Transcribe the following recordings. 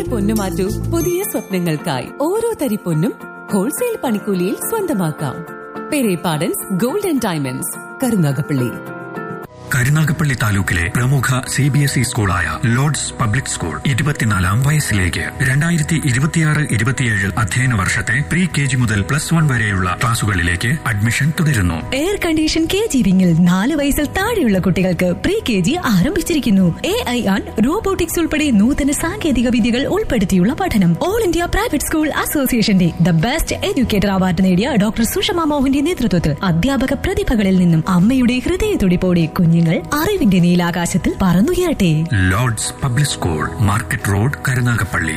പൊന്നു മാറ്റൂ പുതിയ സ്വപ്നങ്ങൾക്കായി ഓരോ തരി പൊന്നും ഹോൾസെയിൽ പണിക്കൂലിയിൽ സ്വന്തമാക്കാം Perepadans gold and diamonds Karunagappally Karunagappally താലൂക്കിലെ പ്രമുഖ സി ബി എസ് ഇ സ്കൂളായ ലോർഡ്സ് പബ്ലിക് സ്കൂൾ ഇരുപത്തിനാലാം വയസ്സിലേക്ക് രണ്ടായിരത്തി ഇരുപത്തിയാറ് ഇരുപത്തിയേഴ് അധ്യയന വർഷത്തെ പ്രീ കെ ജി മുതൽ പ്ലസ് വൺ വരെയുള്ള ക്ലാസുകളിലേക്ക് അഡ്മിഷൻ തുടരുന്നു എയർ കണ്ടീഷൻ കെ ജി വിങ്ങിൽ നാല് വയസ്സിൽ താഴെയുള്ള കുട്ടികൾക്ക് പ്രീ കെ ജി ആരംഭിച്ചിരിക്കുന്നു എ ഐ ആൻ റോബോട്ടിക്സ് ഉൾപ്പെടെ നൂതന സാങ്കേതിക വിദ്യകൾ ഉൾപ്പെടുത്തിയുള്ള പഠനം ഓൾ ഇന്ത്യ പ്രൈവറ്റ് സ്കൂൾ അസോസിയേഷന്റെ ദ ബെസ്റ്റ് എഡ്യൂക്കേറ്റർ അവാർഡ് നേടിയ ഡോക്ടർ സുഷമ മോഹന്റെ നേതൃത്വത്തിൽ അധ്യാപക പ്രതിഭകളിൽ നിന്നും അമ്മയുടെ ഹൃദയത്തുടിപ്പോടെ കുഞ്ഞുങ്ങൾ അറിവിന്റെ നീലാകാശത്തിൽ പറന്നുയരട്ടെ Lords public school market road Karunagappally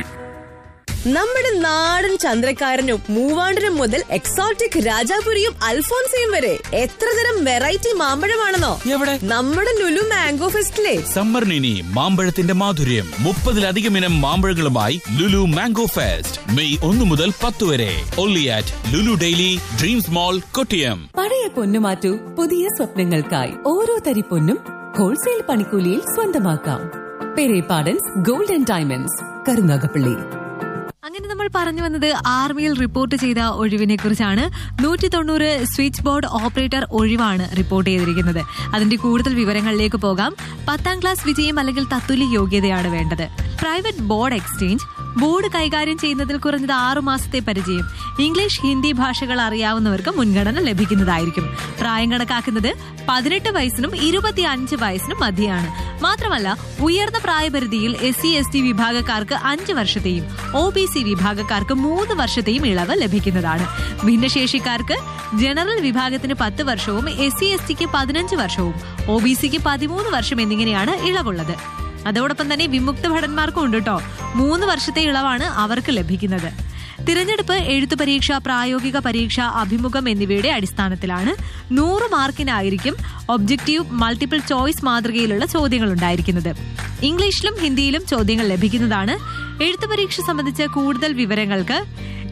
നമ്മുടെ നാടൻ ചന്ദ്രക്കാരനും മൂവാണ്ടനും മുതൽ എക്സോട്ടിക് രാജാപുരിയും അൽഫോൻസയും വരെ എത്ര തരം വെറൈറ്റി മാമ്പഴമാണെന്നോ എവിടെ നമ്മുടെ ലുലു മാംഗോ ഫെസ്റ്റിലെ സമ്മറിന് ഇനി മാമ്പഴത്തിന്റെ മാധുര്യം മുപ്പതിലധികം ഇനം മാമ്പഴങ്ങളുമായി ലുലു മാംഗോ ഫെസ്റ്റ് മെയ് ഒന്ന് മുതൽ പത്ത് വരെ only at Lulu daily dreams mall Kottiyam പഴയ പൊന്നു മാറ്റൂ പുതിയ സ്വപ്നങ്ങൾക്കായി ഓരോ തരി പൊന്നും ഹോൾസെയിൽ പണിക്കൂലിയിൽ സ്വന്തമാക്കാം Perepadans gold and diamonds Karunagappally അങ്ങനെ നമ്മൾ പറഞ്ഞു വന്നത് ആർമിയിൽ റിപ്പോർട്ട് ചെയ്ത ഒഴിവിനെ കുറിച്ചാണ് നൂറ്റി തൊണ്ണൂറ് സ്വിച്ച് ബോർഡ് ഓപ്പറേറ്റർ ഒഴിവാണ് റിപ്പോർട്ട് ചെയ്തിരിക്കുന്നത് അതിന്റെ കൂടുതൽ വിവരങ്ങളിലേക്ക് പോകാം പത്താം ക്ലാസ് വിജയം അല്ലെങ്കിൽ തത്തുല്യ യോഗ്യതയാണ് വേണ്ടത് പ്രൈവറ്റ് ബോർഡ് എക്സ്ചേഞ്ച് ബോർഡ് കൈകാര്യം ചെയ്യുന്നതിൽ കുറഞ്ഞത് ആറു മാസത്തെ പരിചയം ഇംഗ്ലീഷ് ഹിന്ദി ഭാഷകൾ അറിയാവുന്നവർക്ക് മുൻഗണന ലഭിക്കുന്നതായിരിക്കും പ്രായം കണക്കാക്കുന്നത് പതിനെട്ട് വയസ്സിനും ഇരുപത്തി അഞ്ച് വയസ്സിനും മധ്യയാണ് മാത്രമല്ല ഉയർന്ന പ്രായപരിധിയിൽ എസ് സി എസ് ടി വിഭാഗക്കാർക്ക് അഞ്ച് വർഷത്തെയും ഒ ബി സി വിഭാഗക്കാർക്ക് മൂന്ന് വർഷത്തെയും ഇളവ് ലഭിക്കുന്നതാണ് ഭിന്നശേഷിക്കാർക്ക് ജനറൽ വിഭാഗത്തിന് പത്ത് വർഷവും എസ് സി എസ് ടിക്ക് പതിനഞ്ച് വർഷവും ഒ ബി സിക്ക് പതിമൂന്ന് വർഷം എന്നിങ്ങനെയാണ് ഇളവുള്ളത് അതോടൊപ്പം തന്നെ വിമുക്ത ഭടന്മാർക്കും ഉണ്ട് കേട്ടോ മൂന്ന് വർഷത്തെ ഇളവാണ് അവർക്ക് ലഭിക്കുന്നത് തിരഞ്ഞെടുപ്പ് എഴുത്തു പരീക്ഷ പ്രായോഗിക പരീക്ഷ അഭിമുഖം എന്നിവയുടെ അടിസ്ഥാനത്തിലാണ് നൂറ് മാർക്കിനായിരിക്കും ഒബ്ജക്റ്റീവ് മൾട്ടിപ്പിൾ ചോയ്സ് മാതൃകയിലുള്ള ചോദ്യങ്ങൾ ഉണ്ടായിരിക്കുന്നത് ഇംഗ്ലീഷിലും ഹിന്ദിയിലും ചോദ്യങ്ങൾ ലഭിക്കുന്നതാണ് എഴുത്തു പരീക്ഷ സംബന്ധിച്ച് കൂടുതൽ വിവരങ്ങൾക്ക്